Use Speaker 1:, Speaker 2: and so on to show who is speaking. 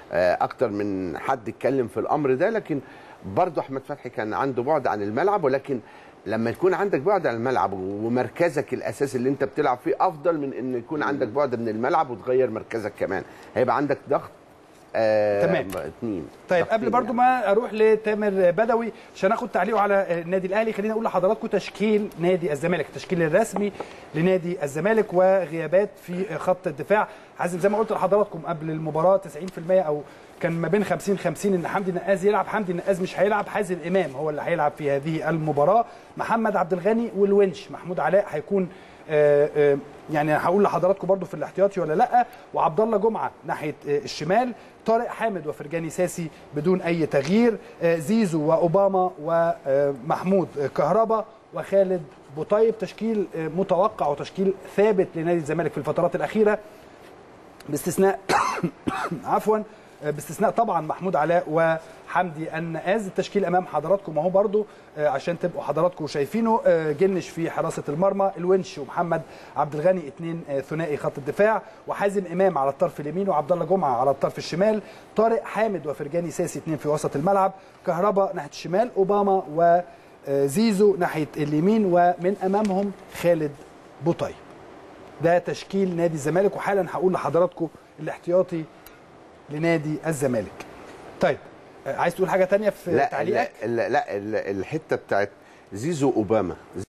Speaker 1: آه، اكتر من حد اتكلم في الامر ده لكن برضه احمد فتحي كان عنده بعد عن الملعب ولكن لما يكون عندك بعد عن الملعب ومركزك الاساسي اللي انت بتلعب فيه افضل من ان يكون عندك بعد من الملعب وتغير مركزك كمان هيبقى عندك ضغط آه
Speaker 2: تمام.
Speaker 1: اتنين
Speaker 2: طيب
Speaker 1: ضغطين
Speaker 2: قبل برضو
Speaker 1: يعني.
Speaker 2: ما اروح لتامر بدوي عشان اخد تعليقه على النادي الاهلي خليني اقول لحضراتكم تشكيل نادي الزمالك التشكيل الرسمي لنادي الزمالك وغيابات في خط الدفاع حازم زي ما قلت لحضراتكم قبل المباراه 90% او كان ما بين 50 50 ان حمدي النقاز يلعب حمدي النقاز مش هيلعب حازم امام هو اللي هيلعب في هذه المباراه محمد عبد الغني والونش محمود علاء هيكون آه، آه، يعني هقول لحضراتكم برضو في الاحتياطي ولا لا وعبد الله جمعه ناحيه آه، الشمال طارق حامد وفرجاني ساسي بدون اي تغيير آه، زيزو واوباما ومحمود كهربا وخالد بوطيب تشكيل آه، متوقع وتشكيل ثابت لنادي الزمالك في الفترات الاخيره باستثناء عفوا باستثناء طبعا محمود علاء وحمدي النقاز التشكيل امام حضراتكم اهو برضو آه، عشان تبقوا حضراتكم شايفينه آه، جنش في حراسه المرمى الونش ومحمد عبد الغني اثنين ثنائي خط الدفاع وحازم امام على الطرف اليمين وعبد الله جمعه على الطرف الشمال طارق حامد وفرجاني ساسي اثنين في وسط الملعب كهربا ناحيه الشمال اوباما وزيزو ناحيه اليمين ومن امامهم خالد بوطيب ده تشكيل نادي الزمالك وحالا هقول لحضراتكم الاحتياطي لنادي الزمالك طيب آه، عايز تقول حاجه تانية في
Speaker 1: لا
Speaker 2: تعليقك
Speaker 1: لا لا, لا ال- الحته بتاعت زيزو اوباما